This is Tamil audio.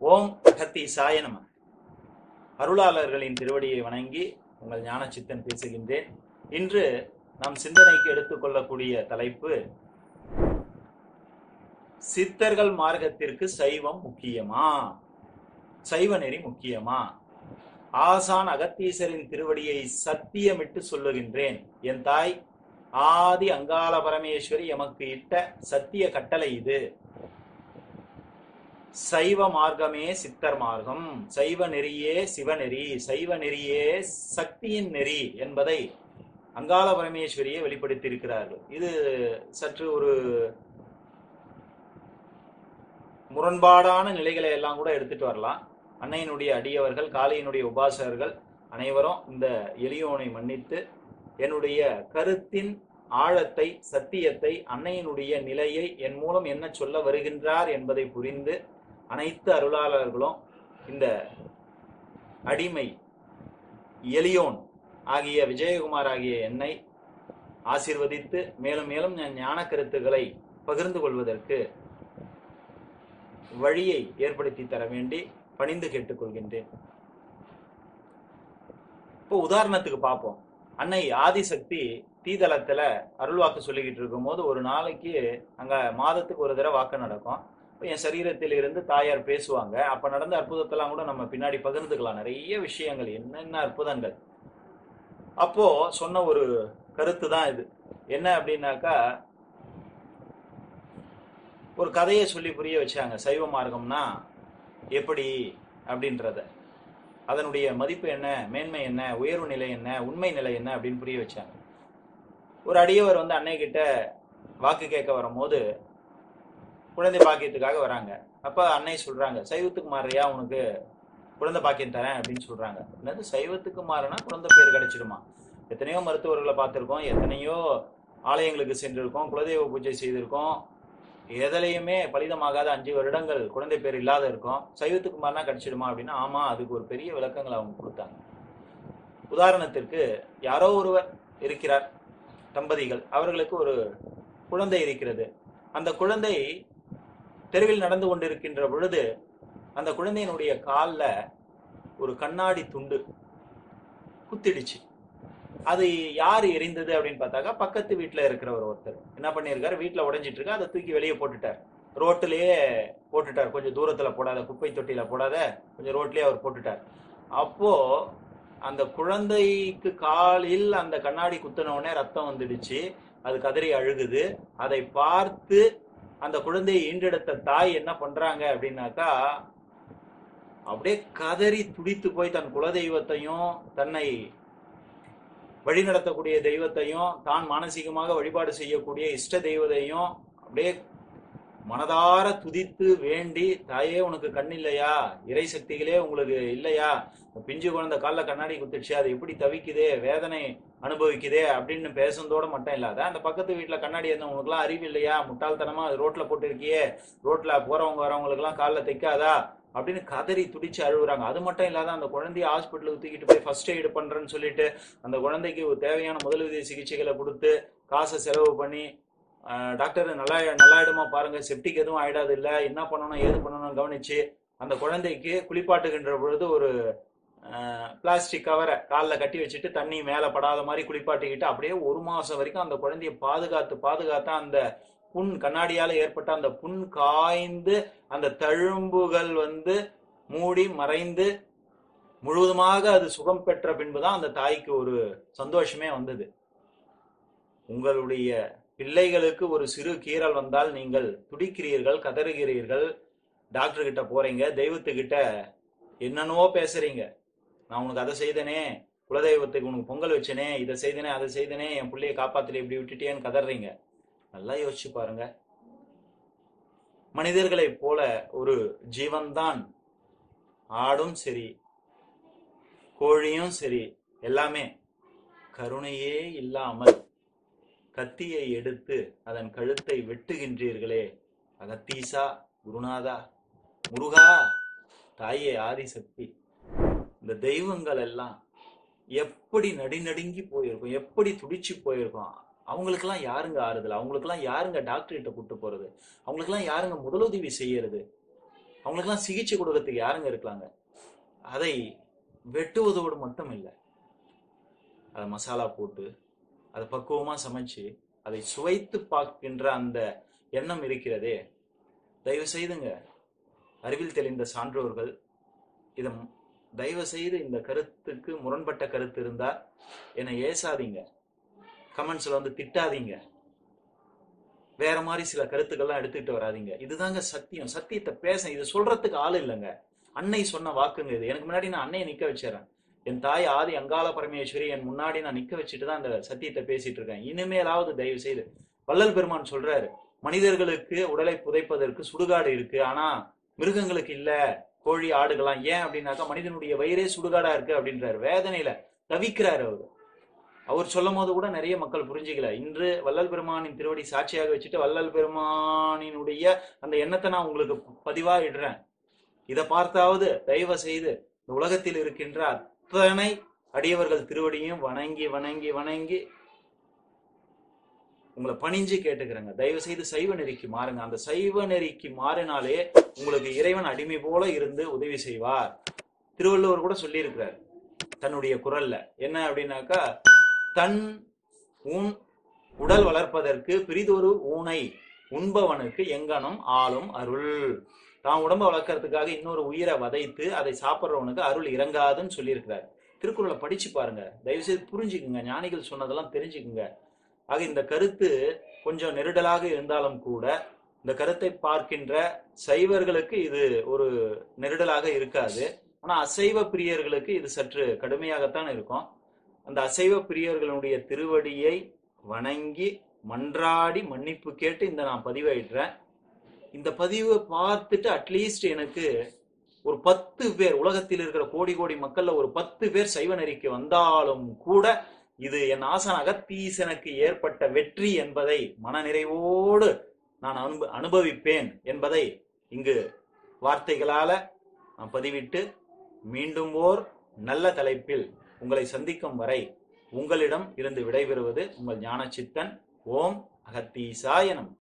ஓம் அகத்தி சாய நம அருளாளர்களின் திருவடியை வணங்கி உங்கள் ஞான சித்தன் பேசுகின்றேன் இன்று நாம் சிந்தனைக்கு எடுத்துக்கொள்ளக்கூடிய தலைப்பு சித்தர்கள் மார்க்கத்திற்கு சைவம் முக்கியமா சைவ நெறி முக்கியமா ஆசான் அகத்தீசரின் திருவடியை சத்தியமிட்டு சொல்லுகின்றேன் என் தாய் ஆதி அங்காள பரமேஸ்வரி எமக்கு இட்ட சத்திய கட்டளை இது சைவ மார்க்கமே சித்தர் மார்க்கம் சைவ நெறியே சிவநெறி சைவ நெறியே சக்தியின் நெறி என்பதை அங்காள பரமேஸ்வரியை வெளிப்படுத்தி இருக்கிறார்கள் இது சற்று ஒரு முரண்பாடான நிலைகளை எல்லாம் கூட எடுத்துட்டு வரலாம் அன்னையினுடைய அடியவர்கள் காளியினுடைய உபாசகர்கள் அனைவரும் இந்த எளியோனை மன்னித்து என்னுடைய கருத்தின் ஆழத்தை சத்தியத்தை அன்னையினுடைய நிலையை என் மூலம் என்ன சொல்ல வருகின்றார் என்பதை புரிந்து அனைத்து அருளாளர்களும் இந்த அடிமை எளியோன் ஆகிய விஜயகுமார் ஆகிய என்னை ஆசிர்வதித்து மேலும் மேலும் ஞான- ஞான கருத்துக்களை பகிர்ந்து கொள்வதற்கு வழியை ஏற்படுத்தி தர வேண்டி பணிந்து கேட்டுக்கொள்கின்றேன் இப்போ உதாரணத்துக்கு பார்ப்போம் அன்னை ஆதிசக்தி தீதளத்துல அருள்வாக்கு சொல்லிக்கிட்டு இருக்கும்போது ஒரு நாளைக்கு அங்க மாதத்துக்கு ஒரு தடவை வாக்கு நடக்கும் இப்போ என் சரீரத்தில் இருந்து தாயார் பேசுவாங்க அப்ப நடந்த அற்புதத்தெல்லாம் கூட நம்ம பின்னாடி பகிர்ந்துக்கலாம் நிறைய விஷயங்கள் என்னென்ன அற்புதங்கள் அப்போ சொன்ன ஒரு கருத்து தான் இது என்ன அப்படின்னாக்கா ஒரு கதையை சொல்லி புரிய வச்சாங்க சைவ மார்க்கம்னா எப்படி அப்படின்றத அதனுடைய மதிப்பு என்ன மேன்மை என்ன உயர்வு நிலை என்ன உண்மை நிலை என்ன அப்படின்னு புரிய வச்சாங்க ஒரு அடியவர் வந்து அன்னை கிட்ட வாக்கு கேட்க வரும்போது குழந்தை பாக்கியத்துக்காக வராங்க அப்ப அன்னை சொல்றாங்க சைவத்துக்கு மாறியா உனக்கு குழந்தை பாக்கியம் தரேன் அப்படின்னு சொல்றாங்க என்னது சைவத்துக்கு மாறினா குழந்தை பேர் கிடைச்சிடுமா எத்தனையோ மருத்துவர்களை பார்த்திருக்கோம் எத்தனையோ ஆலயங்களுக்கு சென்றிருக்கோம் குலதெய்வ பூஜை செய்திருக்கோம் எதுலையுமே பலிதமாகாத அஞ்சு வருடங்கள் குழந்தை பேர் இல்லாத இருக்கும் சைவத்துக்கு மாறினா கிடைச்சிடுமா அப்படின்னா ஆமா அதுக்கு ஒரு பெரிய விளக்கங்களை அவங்க கொடுத்தாங்க உதாரணத்திற்கு யாரோ ஒருவர் இருக்கிறார் தம்பதிகள் அவர்களுக்கு ஒரு குழந்தை இருக்கிறது அந்த குழந்தை தெருவில் நடந்து கொண்டிருக்கின்ற பொழுது அந்த குழந்தையினுடைய கால்ல ஒரு கண்ணாடி துண்டு குத்திடுச்சு அது யார் எரிந்தது அப்படின்னு பார்த்தாக்கா பக்கத்து வீட்டுல இருக்கிற ஒரு ஒருத்தர் என்ன பண்ணியிருக்காரு வீட்டுல உடைஞ்சிட்டு இருக்கு அதை தூக்கி வெளியே போட்டுட்டார் ரோட்டிலேயே போட்டுட்டார் கொஞ்சம் தூரத்துல போடாத குப்பை தொட்டியில போடாத கொஞ்சம் ரோட்லயே அவர் போட்டுட்டார் அப்போ அந்த குழந்தைக்கு காலில் அந்த கண்ணாடி குத்தின உடனே ரத்தம் வந்துடுச்சு அது கதறி அழுகுது அதை பார்த்து அந்த குழந்தையை ஈண்டெடுத்த தாய் என்ன பண்றாங்க அப்படின்னாக்கா அப்படியே கதறி துடித்து போய் தன் குலதெய்வத்தையும் தன்னை வழிநடத்தக்கூடிய தெய்வத்தையும் தான் மானசீகமாக வழிபாடு செய்யக்கூடிய இஷ்ட தெய்வத்தையும் அப்படியே மனதார துதித்து வேண்டி தாயே உனக்கு கண் இல்லையா இறை சக்திகளே உங்களுக்கு இல்லையா இந்த பிஞ்சு குழந்தை காலில் கண்ணாடி குத்துச்சு அது எப்படி தவிக்குதே வேதனை அனுபவிக்குதே அப்படின்னு பேசுனதோட மட்டும் இல்லாத அந்த பக்கத்து வீட்டுல கண்ணாடி இருந்தவங்களுக்குலாம் அறிவு இல்லையா முட்டாள்தனமா அது ரோட்ல போட்டு இருக்கியே ரோட்ல போறவங்க வரவங்களுக்குலாம் காலில் தைக்காதா அப்படின்னு கதறி துடிச்சு அழுகுறாங்க அது மட்டும் இல்லாத அந்த குழந்தைய ஹாஸ்பிட்டலுக்கு தூக்கிட்டு போய் ஃபர்ஸ்ட் எய்டு பண்றேன்னு சொல்லிட்டு அந்த குழந்தைக்கு ஒரு தேவையான முதலுதவி சிகிச்சைகளை கொடுத்து காசை செலவு பண்ணி ஆஹ், டாக்டர் நல்லா நல்லாயிடுமா பாருங்க செப்டிக் எதுவும் ஆயிடாது இல்ல என்ன பண்ணணும் ஏது பண்ணணும் கவனிச்சு அந்த குழந்தைக்கு குளிப்பாட்டுகின்ற பொழுது ஒரு பிளாஸ்டிக் கவரை காலில் கட்டி வச்சுட்டு தண்ணி மேலே படாத மாதிரி குளிப்பாட்டிக்கிட்டு அப்படியே ஒரு மாசம் வரைக்கும் அந்த குழந்தைய பாதுகாத்து பாதுகாத்தா அந்த புண் கண்ணாடியால ஏற்பட்ட அந்த புண் காய்ந்து அந்த தழும்புகள் வந்து மூடி மறைந்து முழுவதுமாக அது சுகம் பெற்ற பின்புதான் அந்த தாய்க்கு ஒரு சந்தோஷமே வந்தது உங்களுடைய பிள்ளைகளுக்கு ஒரு சிறு கீறல் வந்தால் நீங்கள் துடிக்கிறீர்கள் கதறுகிறீர்கள் டாக்டர் கிட்ட போறீங்க தெய்வத்துக்கிட்ட என்னென்னவோ பேசுறீங்க நான் உனக்கு அதை செய்தனே குலதெய்வத்துக்கு உனக்கு பொங்கல் வச்சனே இதை செய்தனே அதை செய்தனே என் பிள்ளைய காப்பாத்துல இப்படி விட்டுட்டேன்னு கதறீங்க நல்லா யோசிச்சு பாருங்க மனிதர்களைப் போல ஒரு ஜீவன்தான் ஆடும் சரி கோழியும் சரி எல்லாமே கருணையே இல்லாமல் கத்தியை எடுத்து அதன் கழுத்தை வெட்டுகின்றீர்களே அகத்தீசா குருநாதா முருகா தாயே ஆதிசக்தி இந்த தெய்வங்கள் எல்லாம் எப்படி நடிநடுங்கி போயிருக்கும் எப்படி துடிச்சு போயிருக்கும் அவங்களுக்கெல்லாம் யாருங்க ஆறுதல் அவங்களுக்கெல்லாம் யாருங்க டாக்டர் கிட்ட கூட்டு போறது அவங்களுக்கெல்லாம் யாருங்க முதலுதவி செய்யறது அவங்களுக்கெல்லாம் சிகிச்சை கொடுக்கறதுக்கு யாருங்க இருக்கலாங்க அதை வெட்டுவதோடு மட்டும் இல்லை அதை மசாலா போட்டு அதை பக்குவமா சமைச்சு அதை சுவைத்து பார்க்கின்ற அந்த எண்ணம் இருக்கிறதே தயவு செய்துங்க அறிவில் தெளிந்த சான்றோர்கள் இதை தயவு செய்து இந்த கருத்துக்கு முரண்பட்ட கருத்து இருந்தா என்னை ஏசாதீங்க கமெண்ட்ஸ்ல வந்து திட்டாதீங்க வேற மாதிரி சில கருத்துக்கள்லாம் எடுத்துக்கிட்டு வராதீங்க இதுதாங்க சத்தியம் சத்தியத்தை பேச இது சொல்றதுக்கு ஆள் இல்லைங்க அன்னை சொன்ன வாக்குங்க இது எனக்கு முன்னாடி நான் அன்னையை நிக்க வச்சிடறேன் என் தாய் ஆதி அங்காள பரமேஸ்வரி என் முன்னாடி நான் நிக்க வச்சுட்டு தான் இந்த சத்தியத்தை பேசிட்டு இருக்கேன் இனிமேலாவது தயவு செய்து வள்ளல் பெருமான் சொல்றாரு மனிதர்களுக்கு உடலை புதைப்பதற்கு சுடுகாடு இருக்கு ஆனா மிருகங்களுக்கு இல்ல கோழி ஆடுகளாம் ஏன் அப்படின்னாக்கா மனிதனுடைய வயிறே சுடுகாடா இருக்கு அப்படின்றாரு வேதனையில தவிக்கிறாரு அவரு அவர் சொல்லும் போது கூட நிறைய மக்கள் புரிஞ்சுக்கல இன்று வள்ளல் பெருமானின் திருவடி சாட்சியாக வச்சுட்டு வள்ளல் பெருமானினுடைய அந்த எண்ணத்தை நான் உங்களுக்கு பதிவா இடுறேன் இதை பார்த்தாவது தயவு செய்து இந்த உலகத்தில் இருக்கின்ற அத்தனை அடியவர்கள் திருவடியும் வணங்கி வணங்கி வணங்கி உங்களை பணிஞ்சு கேட்டுக்கிறேங்க தயவு செய்து சைவ நெறிக்கு மாறுங்க அந்த சைவ நெறிக்கு மாறினாலே உங்களுக்கு இறைவன் அடிமை போல இருந்து உதவி செய்வார் திருவள்ளுவர் கூட சொல்லியிருக்கிறார் தன்னுடைய குரல்ல என்ன அப்படின்னாக்கா தன் ஊன் உடல் வளர்ப்பதற்கு பிரிதொரு ஊனை உண்பவனுக்கு எங்கனம் ஆளும் அருள் தான் உடம்ப வளர்க்கறதுக்காக இன்னொரு உயிரை வதைத்து அதை சாப்பிட்றவனுக்கு அருள் இறங்காதுன்னு சொல்லியிருக்கிறார் திருக்குறளை படிச்சு பாருங்க தயவு செய்து புரிஞ்சுக்குங்க ஞானிகள் சொன்னதெல்லாம் தெரிஞ்சுக்குங்க ஆக இந்த கருத்து கொஞ்சம் நெருடலாக இருந்தாலும் கூட இந்த கருத்தை பார்க்கின்ற சைவர்களுக்கு இது ஒரு நெருடலாக இருக்காது ஆனா அசைவ பிரியர்களுக்கு இது சற்று கடுமையாகத்தான் இருக்கும் அந்த அசைவ பிரியர்களுடைய திருவடியை வணங்கி மன்றாடி மன்னிப்பு கேட்டு இந்த நான் பதிவிடுறேன் இந்த பதிவை பார்த்துட்டு அட்லீஸ்ட் எனக்கு ஒரு பத்து பேர் உலகத்தில் இருக்கிற கோடி கோடி மக்கள்ல ஒரு பத்து பேர் சைவ நெறிக்கு வந்தாலும் கூட இது என் ஆசன அகத்தீசனுக்கு ஏற்பட்ட வெற்றி என்பதை மனநிறைவோடு நான் அனுப அனுபவிப்பேன் என்பதை இங்கு வார்த்தைகளால நான் பதிவிட்டு மீண்டும் ஓர் நல்ல தலைப்பில் உங்களை சந்திக்கும் வரை உங்களிடம் இருந்து விடைபெறுவது உங்கள் ஞானச்சித்தன் ஓம் அகத்தீசாயனம்